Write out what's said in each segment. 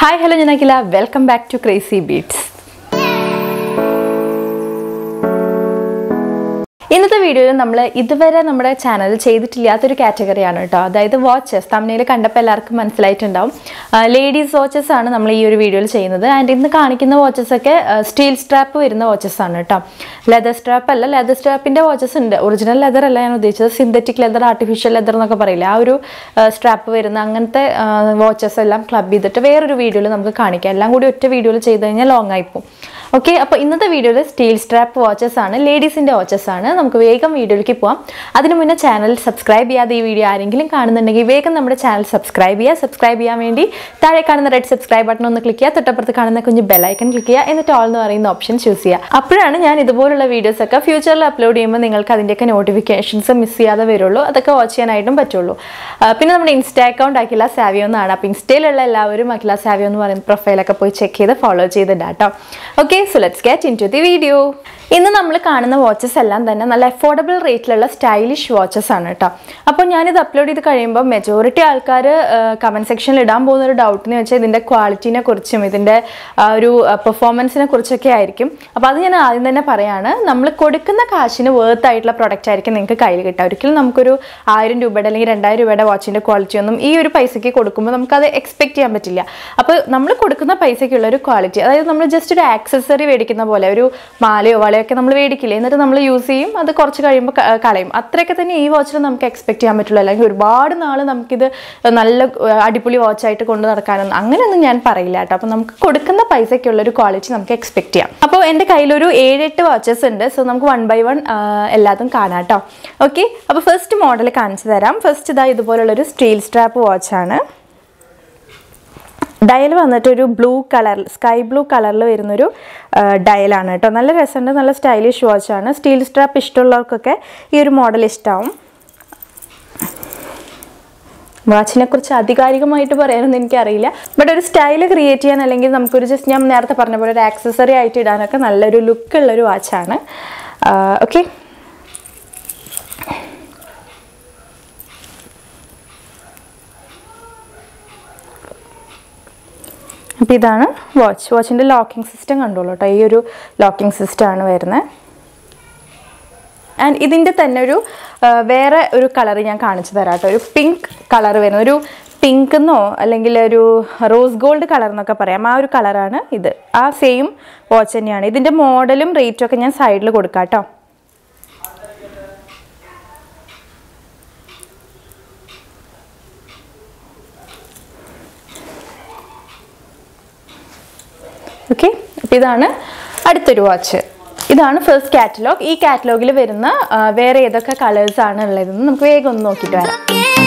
hi hello ഞാൻ Akhila welcome back to Crazy Beats ഇന്നത്തെ വീഡിയോയിൽ നമ്മൾ ഇതുവരെ നമ്മുടെ ചാനലിൽ ചെയ്തിട്ടില്ലാത്തൊരു കാറ്റഗറിയാണ് കേട്ടോ അതായത് വാച്ചസ് തമിഴിൽ കണ്ടപ്പോൾ എല്ലാവർക്കും മനസ്സിലായിട്ടുണ്ടാവും ലേഡീസ് വാച്ചസ് ആണ് നമ്മൾ ഈ ഒരു വീഡിയോയിൽ ചെയ്യുന്നത് ആൻഡ് ഇന്ന് കാണിക്കുന്ന വാച്ചസ് ഒക്കെ സ്റ്റീൽ സ്ട്രാപ്പ് വരുന്ന വാച്ചസ് ആണ് കേട്ടോ ലെതർ സ്ട്രാപ്പ് അല്ല ലെതർ സ്ട്രാപ്പിൻ്റെ വാച്ചസ് ഉണ്ട് ഒറിജിനൽ ലെതർ അല്ല ഞാൻ ഉദ്ദേശിച്ചത് സിന്തറ്റിക് ലെതർ ആർട്ടിഫിഷ്യൽ ലെതർ എന്നൊക്കെ പറയില്ല ആ ഒരു സ്ട്രാപ്പ് വരുന്ന അങ്ങനത്തെ വാച്ചസ് എല്ലാം ക്ലബ് ചെയ്തിട്ട് വേറൊരു വീഡിയോയിൽ നമുക്ക് കാണിക്കാം എല്ലാം കൂടി ഒറ്റ വീഡിയോയിൽ ചെയ്ത് കഴിഞ്ഞാൽ ലോങ് ആയിപ്പോവും ഓക്കെ അപ്പോൾ ഇന്നത്തെ വീഡിയോയിൽ സ്റ്റീൽ സ്ട്രാപ്പ് വാച്ചസ് ആണ് ലേഡീസിൻ്റെ വാച്ചസ് ആണ് നമുക്ക് വേഗം വീഡിയോയിലേക്ക് പോവാം അതിന് മുന്നേ ചാനൽ സബ്സ്ക്രൈബ് ചെയ്യാതെ ഈ വീഡിയോ ആരെങ്കിലും കാണുന്നുണ്ടെങ്കിൽ വേഗം നമ്മുടെ ചാനൽ സബ്സ്ക്രൈബ് ചെയ്യുക സബ്സ്ക്രൈബ് ചെയ്യാൻ വേണ്ടി താഴെ കാണുന്ന റെഡ് സബ്സ്ക്രൈബ് ബട്ടൺ ഒന്ന് ക്ലിക്ക് ചെയ്യുക തൊട്ടപ്പുറത്ത് കാണുന്ന കുഞ്ഞ് ബെലൈക്കൺ ക്ലിക്ക് ചെയ്യുക എന്നിട്ട് ഓൾ എന്ന് പറയുന്ന ഓപ്ഷൻ ചൂസ് ചെയ്യുക അപ്പോഴാണ് ഞാൻ ഇതുപോലുള്ള വീഡിയോസ് ഒക്കെ ഫ്യൂച്ചറിൽ അപ്ലോഡ് ചെയ്യുമ്പോൾ നിങ്ങൾക്ക് അതിൻ്റെയൊക്കെ നോട്ടിഫിക്കേഷൻസ് മിസ് ചെയ്യാതെ വരുള്ളൂ അതൊക്കെ വാച്ച് ചെയ്യാനായിട്ടും പറ്റുള്ളൂ ആ, പിന്നെ നമ്മുടെ ഇൻസ്റ്റാ അക്കൗണ്ട് അഖില സാവിയോ എന്നാണ് അപ്പോൾ ഇൻസ്റ്റയിലുള്ള എല്ലാവരും അഖില സാവിയോ എന്ന് പറയുന്ന പ്രൊഫൈലൊക്കെ പോയി ചെക്ക് ചെയ്ത് ഫോളോ ചെയ്തിടാം കേട്ടോ okay so let's get into the video ഇന്ന് നമ്മൾ കാണുന്ന വാച്ചസ് എല്ലാം തന്നെ നല്ല അഫോർഡബിൾ റേറ്റിലുള്ള സ്റ്റൈലിഷ് വാച്ചസ് ആണ് കേട്ടോ അപ്പോൾ ഞാനിത് അപ്ലോഡ് ചെയ്ത് കഴിയുമ്പോൾ മെജോറിറ്റി ആൾക്കാർ കമൻറ്റ് സെക്ഷനിൽ ഇടാൻ പോകുന്ന ഒരു ഡൗട്ട് എന്ന് വെച്ചാൽ ഇതിൻ്റെ ക്വാളിറ്റീനെ കുറിച്ചും ഇതിൻ്റെ ആ, ഒരു പെർഫോമൻസിനെ കുറിച്ചൊക്കെ ആയിരിക്കും അപ്പോൾ അത് ഞാൻ ആദ്യം തന്നെ പറയാണ് നമ്മൾ കൊടുക്കുന്ന കാശിന് വേർത്ത് ആയിട്ടുള്ള പ്രൊഡക്റ്റ് ആയിരിക്കും നിങ്ങൾക്ക് കയ്യിൽ കിട്ടുക ഒരിക്കലും നമുക്കൊരു ആയിരം രൂപയുടെ അല്ലെങ്കിൽ രണ്ടായിരം രൂപയുടെ വാച്ചിൻ്റെ ക്വാളിറ്റി ഒന്നും ഈ ഒരു പൈസയ്ക്ക് കൊടുക്കുമ്പോൾ നമുക്കത് എക്സ്പെക്ട് ചെയ്യാൻ പറ്റില്ല അപ്പോൾ നമ്മൾ കൊടുക്കുന്ന പൈസയ്ക്കുള്ള ഒരു ക്വാളിറ്റി അതായത് നമ്മൾ ജസ്റ്റ് ഒരു ആക്സസറി മേടിക്കുന്ന പോലെ ഒരു മാലയോ വളയൊക്കെ നമ്മൾ മേടിക്കില്ലേ എന്നിട്ട് നമ്മൾ യൂസ് ചെയ്യും അത് കുറച്ച് കഴിയുമ്പോൾ ക- കളയും അത്രയൊക്കെ തന്നെ ഈ വാച്ചിൽ നമുക്ക് എക്സ്പെക്ട് ചെയ്യാൻ പറ്റുള്ളൂ അല്ലെങ്കിൽ ഒരുപാട് നാൾ നമുക്കിത് നല്ല ഏർ, അടിപൊളി വാച്ചായിട്ട് കൊണ്ട് നടക്കാനൊന്നും അങ്ങനെയൊന്നും ഞാൻ പറയില്ല കേട്ടോ അപ്പോൾ നമുക്ക് കൊടുക്കുന്ന പൈസയ്ക്കുള്ള ഒരു ക്വാളിറ്റി നമുക്ക് എക്സ്പെക്ട് ചെയ്യാം അപ്പോൾ എൻ്റെ കയ്യിലൊരു ഏഴെട്ട് വാച്ചസ് ഉണ്ട് സോ നമുക്ക് വൺ ബൈ വൺ എല്ലാതും കാണാം കേട്ടോ ഓക്കെ അപ്പോൾ ഫസ്റ്റ് മോഡൽ കാണിച്ചു തരാം ഫസ്റ്റ് ഇതാ ഇതുപോലുള്ളൊരു സ്റ്റീൽ സ്ട്രാപ്പ് വാച്ചാണ് ഡയൽ വന്നിട്ട് ഒരു ബ്ലൂ കളർ സ്കൈ ബ്ലൂ കളറിൽ വരുന്നൊരു ഡയലാണ് കേട്ടോ നല്ല രസമുണ്ട് നല്ല സ്റ്റൈലിഷ് വാച്ചാണ് സ്റ്റീൽ സ്ട്രാപ്പ് ഇഷ്ടമുള്ളവർക്കൊക്കെ ഈ ഒരു മോഡൽ ഇഷ്ടമാവും വാച്ചിനെ കുറിച്ച് ആധികാരികമായിട്ട് പറയാനൊന്നും എനിക്കറിയില്ല ബട്ട് ഒരു സ്റ്റൈല് ക്രിയേറ്റ് ചെയ്യാൻ അല്ലെങ്കിൽ നമുക്കൊരു ജസ്റ്റ് ഞാൻ നേരത്തെ പറഞ്ഞ പോലെ ഒരു ആക്സസറി ആയിട്ട് ഇടാനൊക്കെ നല്ലൊരു ലുക്കുള്ളൊരു വാച്ചാണ് ഓക്കെ അപ്പോൾ ഇതാണ് വാച്ച് വാച്ചിൻ്റെ ലോക്കിംഗ് സിസ്റ്റം കണ്ടോളൂ കേട്ടോ ഈ ഒരു ലോക്കിംഗ് സിസ്റ്റം ആണ് വരുന്നത് ആൻഡ് ഇതിൻ്റെ തന്നെ ഒരു ആ, വേറെ ഒരു കളർ ഞാൻ കാണിച്ചു തരാം കേട്ടോ ഒരു പിങ്ക് കളർ വരുന്ന ഒരു പിങ്ക് എന്നോ അല്ലെങ്കിൽ ഒരു റോസ് ഗോൾഡ് കളർ എന്നൊക്കെ പറയാം ആ ഒരു കളറാണ് ഇത് ആ സെയിം വാച്ച് തന്നെയാണ് ഇതിൻ്റെ മോഡലും റേറ്റും ഒക്കെ ഞാൻ സൈഡിൽ കൊടുക്കാം കേട്ടോ ഓക്കെ അപ്പോൾ ഇതാണ് അടുത്തൊരു വാച്ച് ഇതാണ് ഫസ്റ്റ് കാറ്റലോഗ് ഈ കാറ്റലോഗിൽ വരുന്ന ആ, വേറെ ഏതൊക്കെ കളേഴ്സ് ആണ് ഉള്ളതെന്ന് നമുക്ക് വേഗം ഒന്ന് നോക്കിയിട്ട് വരാം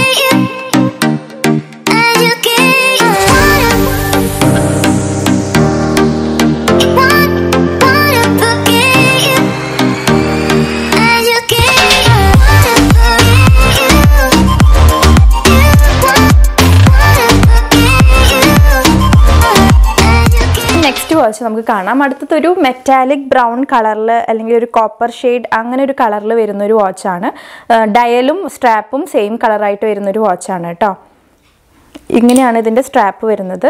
നെക്സ്റ്റ് വാച്ച് നമുക്ക് കാണാം അടുത്തത് ഒരു മെറ്റാലിക് ബ്രൗൺ കളറിൽ അല്ലെങ്കിൽ ഒരു കോപ്പർ ഷെയ്ഡ് അങ്ങനെ ഒരു കളറിൽ വരുന്ന ഒരു വാച്ചാണ് ഡയലും സ്ട്രാപ്പും സെയിം കളറായിട്ട് വരുന്ന ഒരു വാച്ചാണ് കേട്ടോ ഇങ്ങനെയാണ് ഇതിൻ്റെ സ്ട്രാപ്പ് വരുന്നത്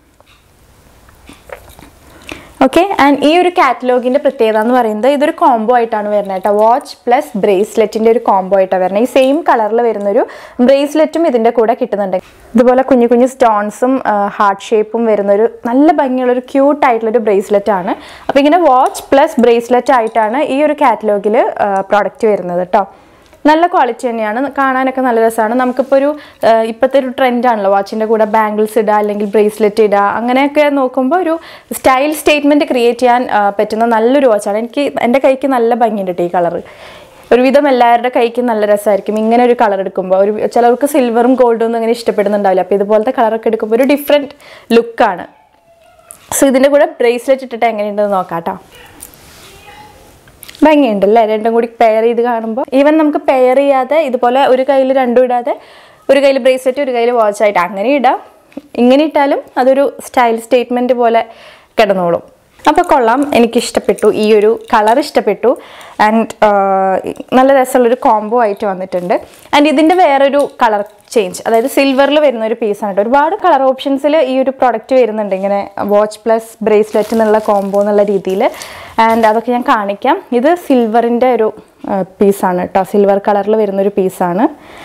ഓക്കെ ആൻഡ് ഈ ഒരു കാറ്റലോഗിൻ്റെ പ്രത്യേകത എന്ന് പറയുന്നത് ഇതൊരു കോംബോ ആയിട്ടാണ് വരുന്നത് കേട്ടോ വാച്ച് പ്ലസ് ബ്രേസ്ലെറ്റിൻ്റെ ഒരു കോംബോ ആയിട്ടാണ് വരുന്നത് ഈ സെയിം കളറിൽ വരുന്നൊരു ബ്രേസ്ലെറ്റും ഇതിൻ്റെ കൂടെ കിട്ടുന്നുണ്ട് ഇതുപോലെ കുഞ്ഞു കുഞ്ഞു സ്റ്റോൺസും ഹാർട്ട് ഷേപ്പും വരുന്നൊരു നല്ല ഭംഗിയുള്ളൊരു ക്യൂട്ട് ആയിട്ടുള്ളൊരു ബ്രേസ്ലെറ്റ് ആണ് അപ്പോൾ ഇങ്ങനെ വാച്ച് പ്ലസ് ബ്രേസ്ലെറ്റ് ആയിട്ടാണ് ഈ ഒരു കാറ്റലോഗിൽ പ്രോഡക്റ്റ് വരുന്നത് കേട്ടോ നല്ല ക്വാളിറ്റി തന്നെയാണ് കാണാനൊക്കെ നല്ല രസമാണ് നമുക്കിപ്പോൾ ഒരു ആഹ് ഇപ്പോഴത്തെ ഒരു ട്രെൻഡാണല്ലോ വാച്ചിൻ്റെ കൂടെ ബാംഗിൾസ് ഇടുക അല്ലെങ്കിൽ ബ്രേസ്ലെറ്റ് ഇടുക അങ്ങനെയൊക്കെ നോക്കുമ്പോൾ ഒരു സ്റ്റൈൽ സ്റ്റേറ്റ്മെൻറ്റ് ക്രിയേറ്റ് ചെയ്യാൻ ആഹ് പറ്റുന്ന നല്ലൊരു വാച്ചാണ് എനിക്ക് എൻ്റെ കൈക്ക് നല്ല ഭംഗിയുണ്ട് കേട്ടോ ഈ കളറ് ഒരുവിധം എല്ലാവരുടെ കൈക്ക് നല്ല രസമായിരിക്കും ഇങ്ങനെ ഒരു കളർ എടുക്കുമ്പോൾ ഒരു ചിലർക്ക് സിൽവറും ഗോൾഡും ഒന്നും അങ്ങനെ ഇഷ്ടപ്പെടുന്നുണ്ടാവില്ല അപ്പോൾ ഇതുപോലത്തെ കളറൊക്കെ എടുക്കുമ്പോൾ ഒരു ഡിഫറെൻറ്റ് ലുക്കാണ് സോ ഇതിൻ്റെ കൂടെ ബ്രേസ്ലെറ്റ് ഇട്ടിട്ട് എങ്ങനെയുണ്ടെന്ന് നോക്കാം കേട്ടോ ഭംഗിയുണ്ട് അല്ലേ രണ്ടും കൂടി പെയർ ചെയ്ത് കാണുമ്പോൾ ഈവൻ നമുക്ക് പെയർ ചെയ്യാതെ ഇതുപോലെ ഒരു കയ്യിൽ രണ്ടും ഇടാതെ ഒരു കയ്യിൽ ബ്രേസ്ലെറ്റ് ഒരു കയ്യിൽ വാച്ചായിട്ട് അങ്ങനെ ഇടാം ഇങ്ങനെ ഇട്ടാലും അതൊരു സ്റ്റൈൽ സ്റ്റേറ്റ്മെൻറ്റ് പോലെ കിടന്നോളും അപ്പോൾ കൊള്ളാം എനിക്ക് ഇഷ്ടപ്പെട്ടു ഈ ഒരു കളർ ഇഷ്ടപ്പെട്ടു ആൻഡ് നല്ല രസമുള്ളൊരു കോംബോ ആയിട്ട് വന്നിട്ടുണ്ട് ആൻഡ് ഇതിൻ്റെ വേറൊരു കളർ ചേഞ്ച് അതായത് സിൽവറിൽ വരുന്ന ഒരു പീസാണ് കേട്ടോ ഒരുപാട് കളർ ഓപ്ഷൻസിൽ ഈ ഒരു പ്രൊഡക്റ്റ് വരുന്നുണ്ട് ഇങ്ങനെ വാച്ച് പ്ലസ് ബ്രേസ്ലെറ്റ് എന്നുള്ള കോംബോ എന്നുള്ള രീതിയിൽ ആൻഡ് അതൊക്കെ ഞാൻ കാണിക്കാം ഇത് സിൽവറിൻ്റെ ഒരു പീസാണ് കേട്ടോ സിൽവർ കളറിൽ വരുന്നൊരു പീസാണ്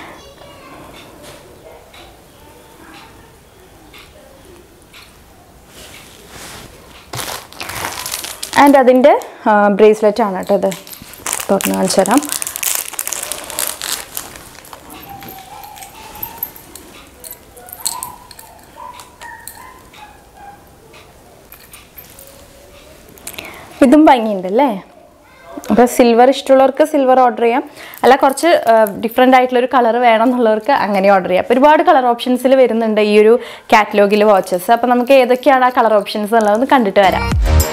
ആൻഡ് അതിൻ്റെ ബ്രേസ്ലെറ്റ് ആണ് കേട്ടോ ഇത് തുറന്ന് കാണിച്ചു തരാം ഇതും ഭംഗിയുണ്ട് അല്ലേ അപ്പോൾ സിൽവർ ഇഷ്ടമുള്ളവർക്ക് സിൽവർ ഓർഡർ ചെയ്യാം അല്ല കുറച്ച് ഡിഫറെൻ്റ് ആയിട്ടുള്ള ഒരു കളർ വേണം എന്നുള്ളവർക്ക് അങ്ങനെ ഓർഡർ ചെയ്യാം അപ്പോൾ ഒരുപാട് കളർ ഓപ്ഷൻസിൽ വരുന്നുണ്ട് ഈ ഒരു കാറ്റലോഗിൽ വാച്ചസ് അപ്പോൾ നമുക്ക് ഏതൊക്കെയാണ് ആ കളർ ഓപ്ഷൻസ് എന്നുള്ളതൊന്ന് കണ്ടിട്ട് വരാം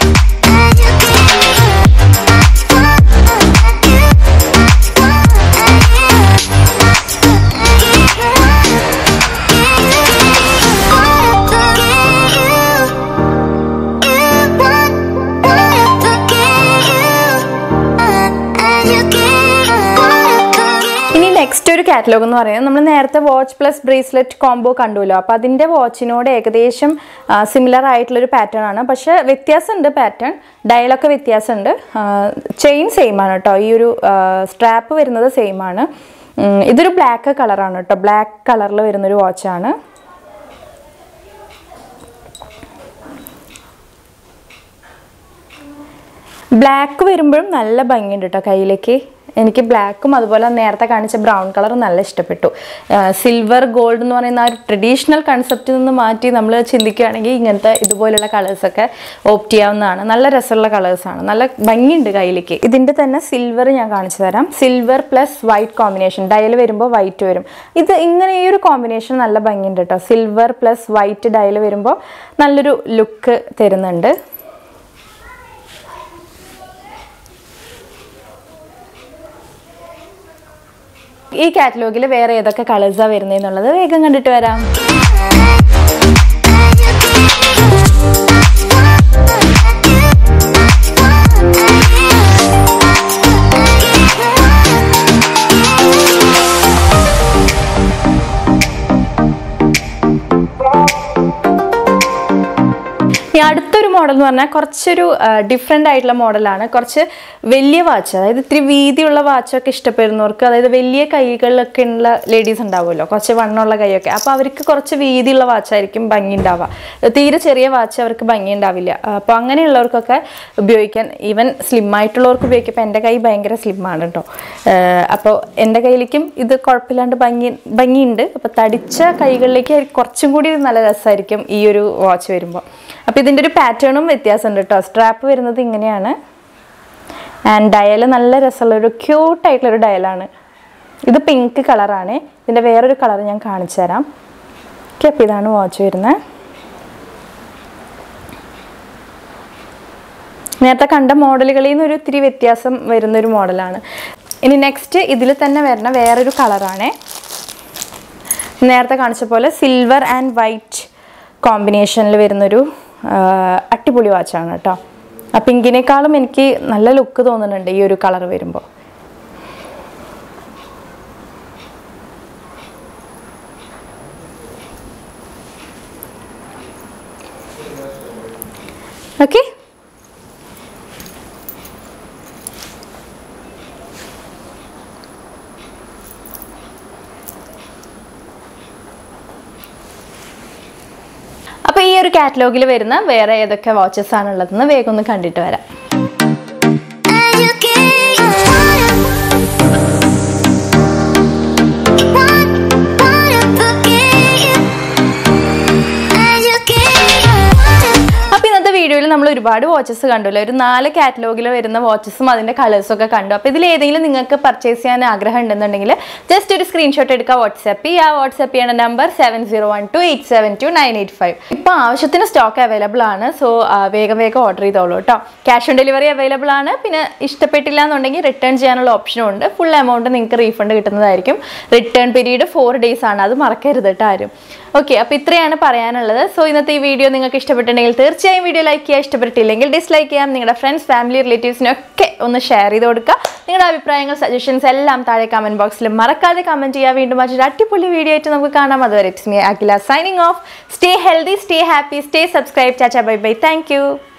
ഇനി നെക്സ്റ്റ് ഒരു കാറ്റലോഗ് എന്ന് പറയുന്നത് നമ്മൾ നേരത്തെ വാച്ച് പ്ലസ് ബ്രേസ്ലെറ്റ് കോംബോ കണ്ടുല്ലോ അപ്പോൾ അതിൻ്റെ വാച്ചിനോട് ഏകദേശം സിമിലർ ആയിട്ടുള്ളൊരു പാറ്റേൺ ആണ് പക്ഷേ വ്യത്യാസമുണ്ട് പാറ്റേൺ ഡയലൊക്കെ വ്യത്യാസമുണ്ട് ചെയിൻ സെയിം ആണ് കേട്ടോ ഈ ഒരു സ്ട്രാപ്പ് വരുന്നത് സെയിം ആണ് ഉം, ഇതൊരു ബ്ലാക്ക് കളറാണ് കേട്ടോ ബ്ലാക്ക് കളറിൽ വരുന്നൊരു വാച്ചാണ് ബ്ലാക്ക് വരുമ്പോഴും നല്ല ഭംഗിയുണ്ട് കേട്ടോ കയ്യിലേക്ക് എനിക്ക് ബ്ലാക്കും അതുപോലെ നേരത്തെ കാണിച്ച ബ്രൗൺ കളറും നല്ല ഇഷ്ടപ്പെട്ടു സിൽവർ ഗോൾഡ് എന്ന് പറയുന്ന ആ ഒരു ട്രഡീഷണൽ കൺസെപ്റ്റിൽ നിന്ന് മാറ്റി നമ്മൾ ചിന്തിക്കുകയാണെങ്കിൽ ഇങ്ങനത്തെ ഇതുപോലുള്ള കളേഴ്സൊക്കെ ഓപ്റ്റ് ചെയ്യാവുന്നതാണ് നല്ല രസമുള്ള കളേഴ്സാണ് നല്ല ഭംഗിയുണ്ട് കയ്യിലേക്ക് ഇതിൻ്റെ തന്നെ സിൽവർ ഞാൻ കാണിച്ചു തരാം silver plus white combination dial വരുമ്പോൾ വൈറ്റ് വരും ഇത് ഇങ്ങനെ ഈ ഒരു കോമ്പിനേഷൻ നല്ല ഭംഗിയുണ്ട് കേട്ടോ സിൽവർ പ്ലസ് വൈറ്റ് ഡയൽ വരുമ്പോൾ നല്ലൊരു ലുക്ക് തരുന്നുണ്ട് ഈ കാറ്റലോഗിൽ വേറെ ഏതൊക്കെ കളേഴ്സാണ് വരുന്നതെന്നുള്ളത് വേഗം കണ്ടിട്ട് വരാം ഇനി അടുത്തൊരു മോഡൽ എന്ന് പറഞ്ഞാൽ കുറച്ചൊരു ഡിഫറെൻ്റ് ആയിട്ടുള്ള മോഡലാണ് കുറച്ച് വലിയ വാച്ച് അതായത് ഇത്തിരി വീതിയുള്ള വാച്ചൊക്കെ ഇഷ്ടപ്പെടുന്നവർക്ക് അതായത് വലിയ കൈകളിലൊക്കെ ഉള്ള ലേഡീസ് ഉണ്ടാവുമല്ലോ കുറച്ച് വണ്ണമുള്ള കൈയൊക്കെ അപ്പോൾ അവർക്ക് കുറച്ച് വീതിയുള്ള വാച്ചായിരിക്കും ഭംഗി ഉണ്ടാവുക തീരെ ചെറിയ വാച്ച് അവർക്ക് ഭംഗി ഉണ്ടാവില്ല അപ്പോൾ അങ്ങനെയുള്ളവർക്കൊക്കെ ഉപയോഗിക്കാൻ ഈവൻ സ്ലിം ആയിട്ടുള്ളവർക്ക് ഉപയോഗിക്കാം ഇപ്പോൾ എൻ്റെ കൈ ഭയങ്കര സ്ലിമ്മാണ് കേട്ടോ അപ്പോൾ എൻ്റെ കയ്യിലേക്കും ഇത് കുഴപ്പമില്ലാണ്ട് ഭംഗി ഭംഗിയുണ്ട് അപ്പോൾ തടിച്ച കൈകളിലേക്ക് കുറച്ചും കൂടി നല്ല രസമായിരിക്കും ഈ ഒരു വാച്ച് വരുമ്പോൾ അപ്പോൾ ഇതിൻ്റെ ഒരു പാറ്റേണും വ്യത്യാസമുണ്ട് കേട്ടോ സ്ട്രാപ്പ് വരുന്നത് ഇങ്ങനെയാണ് ആൻഡ് ഡയൽ നല്ല രസമുള്ളൊരു ക്യൂട്ടായിട്ടുള്ളൊരു ഡയലാണ് ഇത് പിങ്ക് കളറാണ് ഇതിൻ്റെ വേറൊരു കളർ ഞാൻ കാണിച്ചു തരാം ഓക്കെ അപ്പോൾ ഇതാണ് വാച്ച് വരുന്നത് നേരത്തെ കണ്ട മോഡലുകളിൽ നിന്ന് ഒരു ഇത്തിരി വ്യത്യാസം വരുന്നൊരു മോഡലാണ് ഇനി നെക്സ്റ്റ് ഇതിൽ തന്നെ വരുന്ന വേറൊരു കളറാണ് നേരത്തെ കാണിച്ച പോലെ സിൽവർ ആൻഡ് വൈറ്റ് കോമ്പിനേഷനിൽ വരുന്നൊരു ആ, അടിപൊളി വാച്ചാണ് കേട്ടോ ആ പിങ്കിനേക്കാളും എനിക്ക് നല്ല ലുക്ക് തോന്നുന്നുണ്ട് ഈ ഒരു കളർ വരുമ്പോൾ ഓക്കെ അപ്പോൾ ഈ ഒരു കാറ്റലോഗിൽ വരുന്ന വേറെ ഏതൊക്കെ വാച്ചസ് ആണുള്ളതെന്ന് വേഗം ഒന്ന് കണ്ടിട്ട് വരാം അപ്പോൾ ഇന്നത്തെ വീഡിയോയിൽ നമ്മൾ ഒരുപാട് വാച്ചസ് കണ്ടല്ലോ ഒരു നാല് കാറ്റലോഗിൽ വരുന്ന വാച്ചസും അതിൻ്റെ കളേഴ്സും ഒക്കെ കണ്ടു അപ്പോൾ ഇതിൽ ഏതെങ്കിലും നിങ്ങൾക്ക് പർച്ചേസ് ചെയ്യാൻ ആഗ്രഹം ഉണ്ടെന്നുണ്ടെങ്കിൽ ജസ്റ്റ് ഒരു സ്ക്രീൻഷോട്ട് എടുക്കുക വാട്സാപ്പ് ചെയ്യുക വാട്സാപ്പ് ചെയ്യേണ്ട number seven zero one two eight seven two nine eight five ഇപ്പോൾ ആവശ്യത്തിന് സ്റ്റോക്ക് അവൈലബിൾ ആണ് സോ വേഗം വേഗം ഓർഡർ ചെയ്തോളൂ കേട്ടോ ക്യാഷ് ഓൺ ഡെലിവറി അവൈലബിൾ ആണ് പിന്നെ ഇഷ്ടപ്പെട്ടില്ല എന്നുണ്ടെങ്കിൽ റിട്ടേൺ ചെയ്യാനുള്ള ഓപ്ഷനും ഉണ്ട് ഫുൾ എമൗണ്ട് നിങ്ങൾക്ക് റീഫണ്ട് കിട്ടുന്നതായിരിക്കും റിട്ടേൺ പീരീഡ് ഫോർ ഡേയ്സ് ആണ് അത് മറക്കരുത് കേട്ടോ ആരും ഓക്കെ അപ്പോൾ ഇത്രയാണ് പറയാനുള്ളത് സോ ഇന്നത്തെ ഈ വീഡിയോ നിങ്ങൾക്ക് ഇഷ്ടപ്പെട്ടിട്ടുണ്ടെങ്കിൽ തീർച്ചയായും വീഡിയോ ലൈക്ക് ചെയ്യുക ഇഷ്ടപ്പെട്ടില്ലെങ്കിൽ ഡിസ്ലൈക്ക് ചെയ്യാം നിങ്ങളുടെ ഫ്രണ്ട്സ് ഫാമിലി റിലേറ്റീവ്സിനൊക്കെ ഒന്ന് ഷെയർ ചെയ്ത് കൊടുക്കുക നിങ്ങളുടെ അഭിപ്രായങ്ങൾ സജഷൻസ് എല്ലാം താഴെ കമൻറ്റ് ബോക്സിൽ മറക്കാതെ കമൻറ്റ് ചെയ്യുക വീണ്ടും മറ്റൊരു അടിപൊളി വീഡിയോ ആയിട്ട് നമുക്ക് കാണാം അതുവരെ it's me Akhila signing off stay healthy stay happy stay subscribe ചാച്ച ബൈ ബൈ താങ്ക് യു